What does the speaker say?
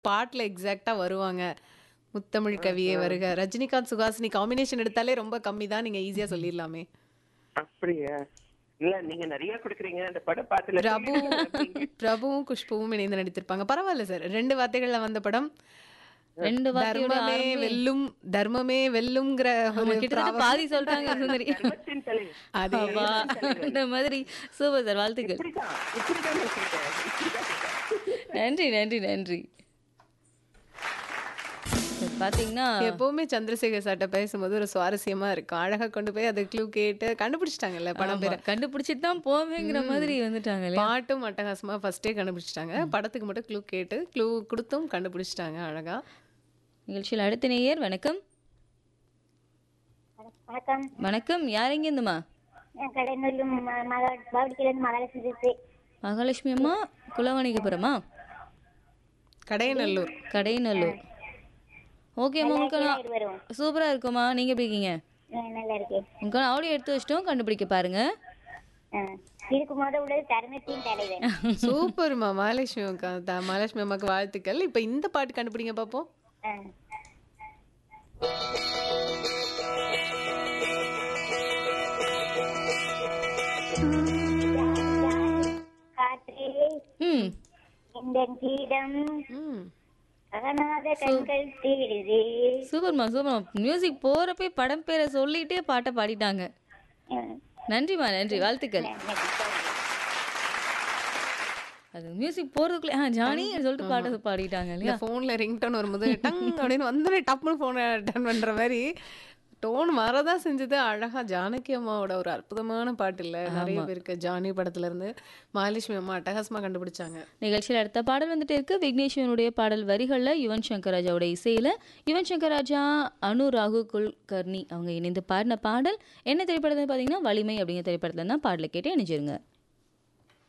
பாட்டுல எக்ஸாக்ட்டா வருவாங்க. முத்தமிழ் கவியே ஆஹா. வருக. ரஜினிகாந்த், சுஹாசினி காம்பினேஷன் எடுத்தாலே ரொம்ப கம்மி தான். நீங்க ஈஸியா சொல்லிடலாமே. அப்படியா? இல்ல நீங்க நெறைய குடுக்குறீங்க. அந்த படம் பாத்துல பிரபு பிரபுவும், குஷ்புவும் இணைந்து நடித்திருப்பாங்க. பரவால்ல சார். 2 வார்த்தைகள்ல வந்த படம். 2 வார்த்தையோட தர்மமே ஆரம்பமே வெல்லும் தர்மமே வெல்லும்ங்கிற ஆமா, ஒரு கிட்டத்தட்ட ப்ராவர்ப். பாதி சொல்லிட்டாங்க சுந்தரி. தர்மத்தின் தலைவர். அதே அப்பா, அந்த மாதிரி சூப்பர் சார் வாழ்த்துக்கள். இப்படிதான் இப்படிதான் பேசுறீங்க. இப்படிதான் பேசுறீங்க. நன்றி நன்றி நன்றி சார், பாத்தீங்கன்னா எப்பவுமே சந்திரசேகர் சார்ட்ட பேசும்போது ஒரு சுவாரஸ்யமா இருக்கும். அழகா கொண்டு போய் அது க்ளூ கேட்டு கண்டுபிடிச்சிட்டாங்கல்ல படம் ஆமா, பேர. கண்டுபிடிச்சிட்டு தான் போவேங்கிற மாதிரி வந்துட்டாங்க இல்லையா பாட்டும் அட்டகாசமா ஃபர்ஸ்டே கண்டுபிடிச்சிட்டாங்க. படத்துக்கு மட்டும் க்ளூ கேட்டு க்ளூ குடுத்தும் கண்டுபிடிச்சிட்டாங்க அழகா. நிகழ்ச்சியில் அடுத்த நேயர் வணக்கம் வணக்கம் வணக்கம் யார் எங்கேருந்துமா என் கடைநூலும் பவுடிக்கிலேருந்து மகாலட்சுமி பேசுறேன் மகாலட்சுமி அம்மா குலவணிகபுரமா கடையநல்லூர். கடைநல்லூர் ஓகேம்மா உங்களுக்கு நான் வரும் சூப்பராக இருக்குமா நீங்கள் எப்படி இருக்கீங்க அஹ் நல்லா இருக்கு உங்களுக்கு ஆடியோ எடுத்து வச்சிட்டோம் கண்டுபிடிக்க பாருங்க அஹ் இதுக்கு முத உள்ளது தர்மத்தின் தலைவர் சூப்பர்மா மகாலட்சுமி அக்கா த- மகாலட்சுமி அம்மாக்கு வாழ்த்துக்கள். இப்ப இந்த பாட்டு கண்டுபிடிங்க பாப்போம். அஹ் காற்றே ம் இந்த கீதம் ம். காணாத கண்கள் தேடுதே சூப்பர்மா சூப்பர்மா மியூசிக் போகிறப்பே படம் பேரை சொல்லிட்டே பாட்டை பாடிட்டாங்க அஹ் நன்றிம்மா நன்றி வாழ்த்துக்கள் அது மியூசிக் போகிறதுக்குள்ளே ஆ ஜானி சொல்லிட்டு பாட்டை பாடிட்டாங்க இந்த இல்லையா ஃபோன்ல ரிங்டோன் வரும்போது டங் அப்படின்னு வந்தோடனே டப்புன்னு ஃபோனை அட்டன் பண்ற மாதிரி டோன் வரதான் செஞ்சது அழகா ஜானகி அம்மாவோட ஒரு அற்புதமான பாட்டு இல்ல நிறைய பேருக்கு ஜானி படத்துல இருந்து மகாலட்சுமி அம்மா அட்டகாசமா கண்டுபிடிச்சாங்க நிகழ்ச்சியில் அடுத்த பாடல் வந்துட்டு இருக்கு விக்னேஸ்வரனுடைய பாடல் வரிகளில் யுவன் சங்கர் ராஜாவோட இசையில் யுவன் சங்கர் ராஜா அனு ராகு குல்கர்னி அவங்க இணைந்து பாடின பாடல் என்ன திரைப்படத்தில் பார்த்தீங்கன்னா வலிமை அப்படிங்கிற திரைப்படத்தில் தான் பாடலை கேட்டு இணைஞ்சிருங்க